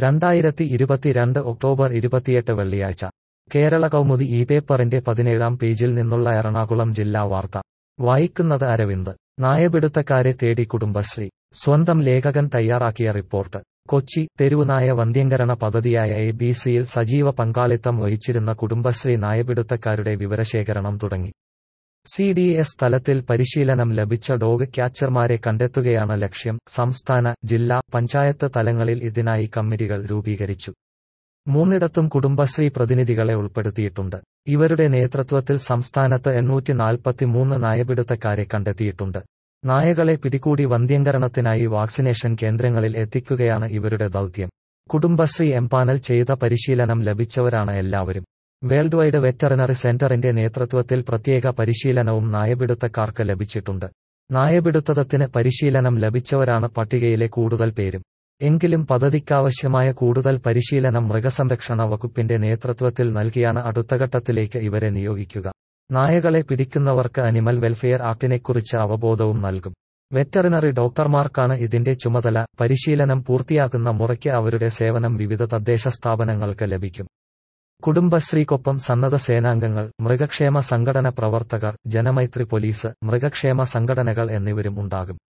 രണ്ടായിരത്തി ഇരുപത്തിരണ്ട് ഒക്ടോബർ ഇരുപത്തിയെട്ട് വെള്ളിയാഴ്ച കേരള കൗമുദി ഈ പേപ്പറിന്റെ പതിനേഴാം പേജിൽ നിന്നുള്ള എറണാകുളം ജില്ലാ വാർത്ത വായിക്കുന്നത് അരവിന്ദ് നായപിടുത്തക്കാരെ തേടി കുടുംബശ്രീ സ്വന്തം ലേഖകൻ തയ്യാറാക്കിയ റിപ്പോർട്ട് കൊച്ചി തെരുവുനായ വന്ധ്യംകരണ പദ്ധതിയായ എ ബി സിയിൽ സജീവ പങ്കാളിത്തം വഹിച്ചിരുന്ന കുടുംബശ്രീ നായപിടുത്തക്കാരുടെ വിവരശേഖരണം തുടങ്ങി സി ഡി എസ് തലത്തിൽ പരിശീലനം ലഭിച്ച ഡോഗ് ക്യാച്ചർമാരെ കണ്ടെത്തുകയാണ് ലക്ഷ്യം സംസ്ഥാന ജില്ലാ പഞ്ചായത്ത് തലങ്ങളിൽ ഇതിനായി കമ്മിറ്റികൾ രൂപീകരിച്ചു മൂന്നിടത്തും കുടുംബശ്രീ പ്രതിനിധികളെ ഉൾപ്പെടുത്തിയിട്ടുണ്ട് ഇവരുടെ നേതൃത്വത്തിൽ സംസ്ഥാനത്ത് എണ്ണൂറ്റി നാൽപ്പത്തിമൂന്ന് നായപിടുത്തക്കാരെ കണ്ടെത്തിയിട്ടുണ്ട് നായകളെ പിടികൂടി വന്ധ്യംകരണത്തിനായി വാക്സിനേഷൻ കേന്ദ്രങ്ങളിൽ എത്തിക്കുകയാണ് ഇവരുടെ ദൗത്യം കുടുംബശ്രീ എംപാനൽ ചെയ്ത പരിശീലനം ലഭിച്ചവരാണ് എല്ലാവരും വേൾഡ് വൈഡ് വെറ്ററിനറി സെന്ററിന്റെ നേതൃത്വത്തിൽ പ്രത്യേക പരിശീലനവും നായപിടുത്തക്കാർക്ക് ലഭിച്ചിട്ടുണ്ട് നായപിടുത്തത്തിന് പരിശീലനം ലഭിച്ചവരാണ് പട്ടികയിലെ കൂടുതൽ പേരും എങ്കിലും പദ്ധതിക്കാവശ്യമായ കൂടുതൽ പരിശീലനം മൃഗസംരക്ഷണ വകുപ്പിന്റെ നേതൃത്വത്തിൽ നൽകിയാണ് അടുത്ത ഘട്ടത്തിലേക്ക് ഇവരെ നിയോഗിക്കുക നായകളെ പിടിക്കുന്നവർക്ക് അനിമൽ വെൽഫെയർ ആക്ടിനെക്കുറിച്ച് അവബോധവും നൽകും വെറ്ററിനറി ഡോക്ടർമാർക്കാണ് ഇതിന്റെ ചുമതല പരിശീലനം പൂർത്തിയാക്കുന്ന മുറയ്ക്ക് അവരുടെ സേവനം വിവിധ തദ്ദേശ സ്ഥാപനങ്ങൾക്ക് ലഭിക്കും കുടുംബശ്രീക്കൊപ്പം സന്നദ്ധ സേനാംഗങ്ങൾ മൃഗക്ഷേമ സംഘടന പ്രവർത്തകർ ജനമൈത്രി പോലീസ് മൃഗക്ഷേമ സംഘടനകൾ എന്നിവരും ഉണ്ടാകും